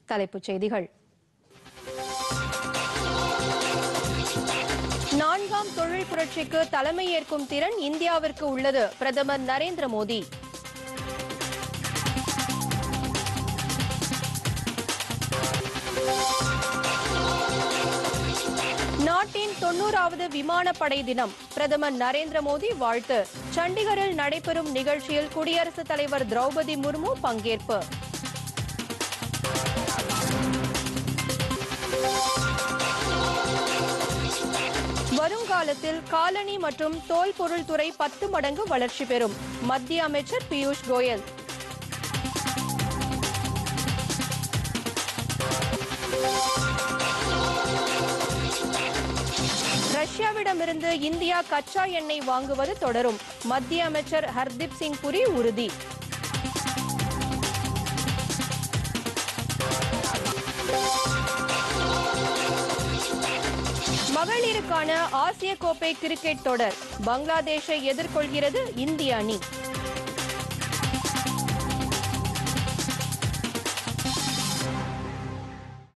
தலைப்புச் செய்திகள் நான்காம் தொழில் புரட்சிக்கு தலைமையேற்கும் திறன் இந்தியாவிற்கு உள்ளது பிரதமர் நரேந்திர மோடி நாட்டின் தொன்னூறாவது விமானப்படை தினம் பிரதமர் நரேந்திர மோடி வாழ்த்து சண்டிகரில் நடைபெறும் நிகழ்ச்சியில் குடியரசுத் தலைவர் திரௌபதி முர்மு பங்கேற்பு வருங்காலத்தில் காலனி மற்றும் தோல் பொருள் துறை பத்து மடங்கு வளர்ச்சி பெறும் மத்திய அமைச்சர் பியூஷ் கோயல் ரஷ்யாவிடமிருந்து இந்தியா கச்சா எண்ணெய் வாங்குவது தொடரும் மத்திய அமைச்சர் ஹர்தீப் சிங் புரி உறுதி மகளிருக்கான ஆசிய கோப்பை கிரிக்கெட் தொடர் பங்களாதேஷை எதிர்கொள்கிறது இந்திய அணி